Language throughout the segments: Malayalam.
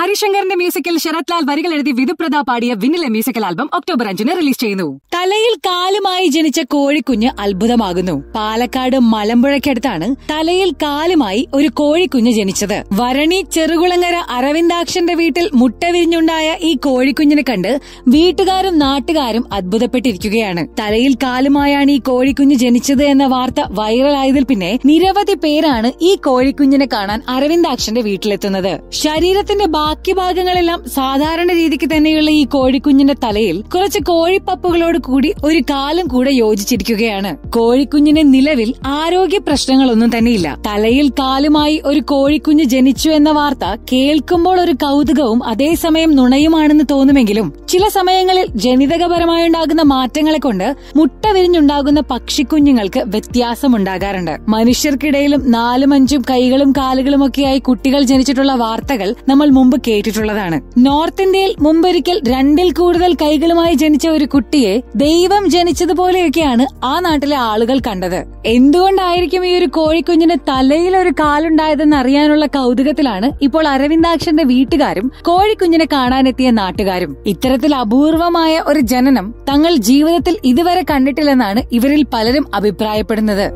ഹരിശങ്കറിന്റെ മ്യൂസിക്കിൽ ശരത് ലാൽ വരികൾ എഴുതി വിധുപ്രത പാടിയ വിനിലെ മ്യൂസിക്കൽ ആൽബം ഒക്ടോബർ അഞ്ചിന് റിലീസ് ചെയ്യുന്നു തലയിൽ കാലുമായി ജനിച്ച കോഴിക്കുഞ്ഞ് അത്ഭുതമാകുന്നു പാലക്കാട് മലമ്പുഴയ്ക്കടുത്താണ് തലയിൽ കാലുമായി ഒരു കോഴിക്കുഞ്ഞ് ജനിച്ചത് വരണി ചെറുകുളങ്ങര അരവിന്ദാക്ഷന്റെ വീട്ടിൽ മുട്ട വിരിഞ്ഞുണ്ടായ ഈ കോഴിക്കുഞ്ഞിനെ കണ്ട് വീട്ടുകാരും നാട്ടുകാരും അത്ഭുതപ്പെട്ടിരിക്കുകയാണ് തലയിൽ കാലുമായാണ് ഈ കോഴിക്കുഞ്ഞ് ജനിച്ചത് എന്ന വാർത്ത വൈറലായതിൽ പിന്നെ നിരവധി പേരാണ് ഈ കോഴിക്കുഞ്ഞിനെ കാണാൻ അരവിന്ദാക്ഷന്റെ വീട്ടിലെത്തുന്നത് ശരീരത്തിന്റെ ബാക്കി ഭാഗങ്ങളെല്ലാം സാധാരണ രീതിക്ക് തന്നെയുള്ള ഈ കോഴിക്കുഞ്ഞിന്റെ തലയിൽ കുറച്ച് കോഴിപ്പപ്പുകളോട് കൂടി ഒരു കാലും കൂടെ യോജിച്ചിരിക്കുകയാണ് കോഴിക്കുഞ്ഞിന് നിലവിൽ ആരോഗ്യ പ്രശ്നങ്ങളൊന്നും തന്നെയില്ല തലയിൽ കാലുമായി ഒരു കോഴിക്കുഞ്ഞ് ജനിച്ചു എന്ന വാർത്ത കേൾക്കുമ്പോൾ ഒരു കൗതുകവും അതേസമയം നുണയുമാണെന്ന് തോന്നുമെങ്കിലും ചില സമയങ്ങളിൽ ജനിതകപരമായുണ്ടാകുന്ന മാറ്റങ്ങളെ കൊണ്ട് മുട്ട വിരിഞ്ഞുണ്ടാകുന്ന പക്ഷിക്കുഞ്ഞുങ്ങൾക്ക് വ്യത്യാസമുണ്ടാകാറുണ്ട് മനുഷ്യർക്കിടയിലും നാലും അഞ്ചും കൈകളും കാലുകളും ഒക്കെയായി കുട്ടികൾ ജനിച്ചിട്ടുള്ള വാർത്തകൾ നമ്മൾ മുമ്പ് കേട്ടിട്ടുള്ളതാണ് നോർത്ത് ഇന്ത്യയിൽ മുമ്പൊരിക്കൽ രണ്ടിൽ കൂടുതൽ കൈകളുമായി ജനിച്ച ഒരു കുട്ടിയെ ദൈവം ജനിച്ചതുപോലെയൊക്കെയാണ് ആ നാട്ടിലെ ആളുകൾ കണ്ടത് എന്തുകൊണ്ടായിരിക്കും ഈ ഒരു കോഴിക്കുഞ്ഞിന് തലയിൽ ഒരു കാലുണ്ടായതെന്ന് അറിയാനുള്ള കൗതുകത്തിലാണ് ഇപ്പോൾ അരവിന്ദാക്ഷന്റെ വീട്ടുകാരും കോഴിക്കുഞ്ഞിനെ കാണാനെത്തിയ നാട്ടുകാരും ഇത്തരത്തിൽ അപൂർവമായ ഒരു ജനനം തങ്ങൾ ജീവിതത്തിൽ ഇതുവരെ കണ്ടിട്ടില്ലെന്നാണ് ഇവരിൽ പലരും അഭിപ്രായപ്പെടുന്നത്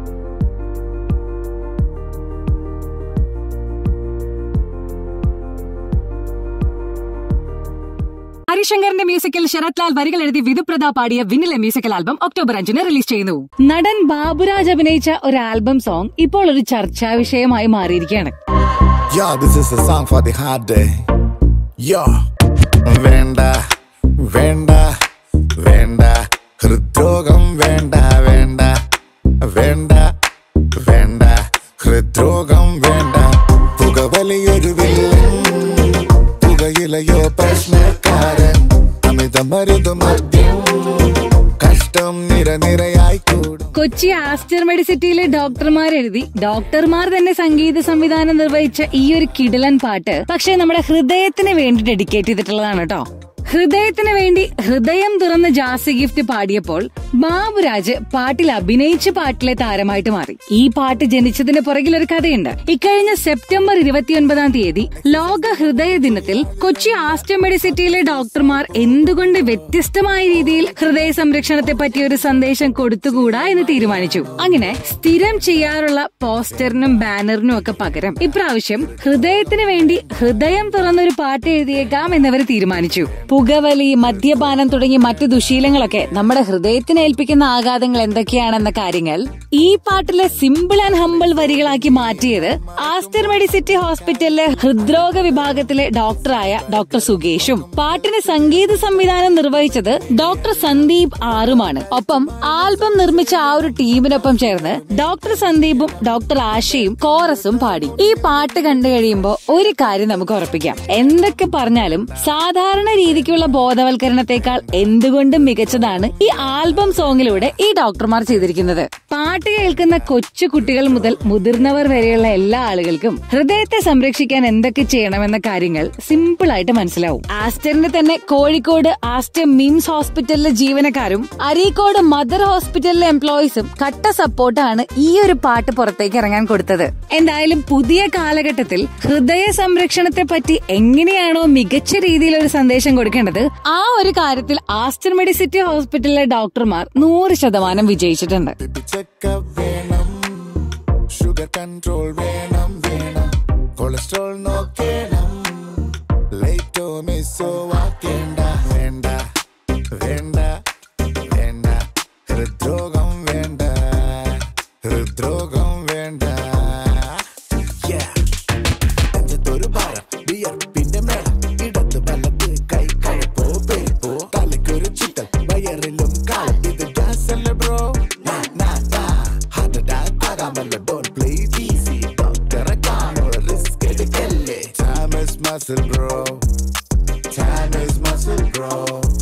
ഹരിശങ്കറിന്റെ മ്യൂസിക്കിൽ ശരത് ലാൽ വരികൾ എഴുതി വിധുപ്രത പാടിയ വിനിലെ മ്യൂസിക്കൽ ആൽബം ഒക്ടോബർ അഞ്ചിന് റിലീസ് ചെയ്യുന്നു നടൻ ബാബുരാജ് അഭിനയിച്ച ഒരു ആൽബം സോങ് ഇപ്പോൾ ഒരു ചർച്ചാ വിഷയമായി മാറിയിരിക്കുകയാണ് Yo, this is a song for the hard day. Yo, വേണ്ട വേണ്ട വേണ്ട ഹൃദ്രോഗം വേണ്ട വേണ്ട വേണ്ട വേണ്ട ഹൃദ്രോഗം വേണ്ട പുകവലിയൊരു വില്ലൻ പുകയിലയോ പ്രശ്നക്കാരൻ അമിത മരുത് മദ്യം കഷ്ടം നിരനിരയായി കൂടും കൊച്ചി ആസ്റ്റർ മെഡിസിറ്റിയിലെ ഡോക്ടർമാർ എഴുതി ഡോക്ടർമാർ തന്നെ സംഗീത സംവിധാനം നിർവഹിച്ച ഈ ഒരു കിടിലൻ പാട്ട് പക്ഷെ നമ്മുടെ ഹൃദയത്തിന് വേണ്ടി ഡെഡിക്കേറ്റ് ചെയ്തിട്ടുള്ളതാണ് കേട്ടോ ഹൃദയത്തിന് വേണ്ടി ഹൃദയം തുറന്ന് ജാസി ഗിഫ്റ്റ് പാടിയപ്പോൾ ബാബുരാജ് പാട്ടിൽ അഭിനയിച്ച് പാട്ടിലെ താരമായിട്ട് മാറി ഈ പാട്ട് ജനിച്ചതിന് പുറകിൽ ഒരു കഥയുണ്ട് ഇക്കഴിഞ്ഞ സെപ്റ്റംബർ ഇരുപത്തിയൊൻപതാം തീയതി ലോക ഹൃദയ ദിനത്തിൽ കൊച്ചി ആസ്റ്റർ മെഡിസിറ്റിയിലെ ഡോക്ടർമാർ എന്തുകൊണ്ട് വ്യത്യസ്തമായ രീതിയിൽ ഹൃദയ സംരക്ഷണത്തെ പറ്റിയ ഒരു സന്ദേശം കൊടുത്തുകൂടാ എന്ന് തീരുമാനിച്ചു അങ്ങനെ സ്ഥിരം ചെയ്യാറുള്ള പോസ്റ്ററിനും ബാനറിനും ഒക്കെ പകരം ഇപ്രാവശ്യം ഹൃദയത്തിന് വേണ്ടി ഹൃദയം തുറന്നൊരു പാട്ട് എഴുതിയേക്കാം എന്നവർ തീരുമാനിച്ചു പുകവലി മദ്യപാനം തുടങ്ങിയ മറ്റു ദുശീലങ്ങളൊക്കെ നമ്മുടെ ഹൃദയത്തിന് ഏൽപ്പിക്കുന്ന ആഘാതങ്ങൾ എന്തൊക്കെയാണെന്ന കാര്യങ്ങൾ ഈ പാട്ടിലെ സിമ്പിൾ ആൻഡ് ഹമ്പിൾ വരികളാക്കി മാറ്റിയത് ആസ്റ്റർ മെഡിസിറ്റി ഹോസ്പിറ്റലിലെ ഹൃദ്രോഗ വിഭാഗത്തിലെ ഡോക്ടറായ ഡോക്ടർ സുകേഷും പാട്ടിന് സംഗീത സംവിധാനം നിർവഹിച്ചത് ഡോക്ടർ സന്ദീപ് ആറുമാണ് ഒപ്പം ആൽബം നിർമ്മിച്ച ആ ഒരു ടീമിനൊപ്പം ചേർന്ന് ഡോക്ടർ സന്ദീപും ഡോക്ടർ ആശയും കോറസും പാടി ഈ പാട്ട് കണ്ടു കഴിയുമ്പോൾ ഒരു കാര്യം നമുക്ക് ഉറപ്പിക്കാം എന്തൊക്കെ പറഞ്ഞാലും സാധാരണ രീതിക്കുള്ള ബോധവൽക്കരണത്തെക്കാൾ എന്തുകൊണ്ടും മികച്ചതാണ് ഈ ആൽബം സോങ്ങിലൂടെ ഈ ഡോക്ടർമാർ ചെയ്തിരിക്കുന്നത് പാട്ട് കേൾക്കുന്ന കൊച്ചു കുട്ടികൾ മുതൽ മുതിർന്നവർ വരെയുള്ള എല്ലാ ആളുകൾക്കും ഹൃദയത്തെ സംരക്ഷിക്കാൻ എന്തൊക്കെ ചെയ്യണമെന്ന കാര്യങ്ങൾ സിമ്പിൾ ആയിട്ട് മനസ്സിലാവും ആസ്റ്ററിന്റെ തന്നെ കോഴിക്കോട് ആസ്റ്റർ മിംസ് ഹോസ്പിറ്റലിലെ ജീവനക്കാരും അരീക്കോട് മദർ ഹോസ്പിറ്റലിലെ എംപ്ലോയീസും കട്ട സപ്പോർട്ടാണ് ഈ ഒരു പാട്ട് പുറത്തേക്ക് ഇറങ്ങാൻ കൊടുത്തത് എന്തായാലും പുതിയ കാലഘട്ടത്തിൽ ഹൃദയ സംരക്ഷണത്തെ പറ്റി എങ്ങനെയാണോ മികച്ച രീതിയിൽ ഒരു സന്ദേശം കൊടുക്കേണ്ടത് ആ ഒരു കാര്യത്തിൽ ആസ്റ്റർ മെഡിസിറ്റി ഹോസ്പിറ്റലിലെ ഡോക്ടർമാർ നൂറ് ശതമാനം വിജയിച്ചിട്ടുണ്ട് ചെക്കപ്പ് വേണം ഷുഗർ കൺട്രോൾ വേണം വേണം കൊളസ്ട്രോൾ നോക്കണം ലൈറ്റോ മിസ്സോ ആക്കേണ്ട വേണ്ട വേണ്ട വേണ്ട ഹൃദ്രോഗം വേണ്ട ഹൃദ്രോഗം വേണ്ട Yeah. നെഞ്ചത്തൊരു ഭാരം വിയർപ്പിന്റെ മേളം ഇടത്ത് വലത്ത് കൈ കഴപ്പോ പേപ്പോ തലയ്ക്കൊരു ചുറ്റൽ വയറിലും കാലം ഇത് ഗ്യാസ് അല്ലേ ബ്രോ ഹാർട്ട് അറ്റാക്ക് ആകാമല്ലോ ഡോണ്ട് പ്ലേ ഈസി ഡോക്ടറെ കാണോ റിസ്ക് എടുക്കല്ലേ time is muscle bro time is muscle bro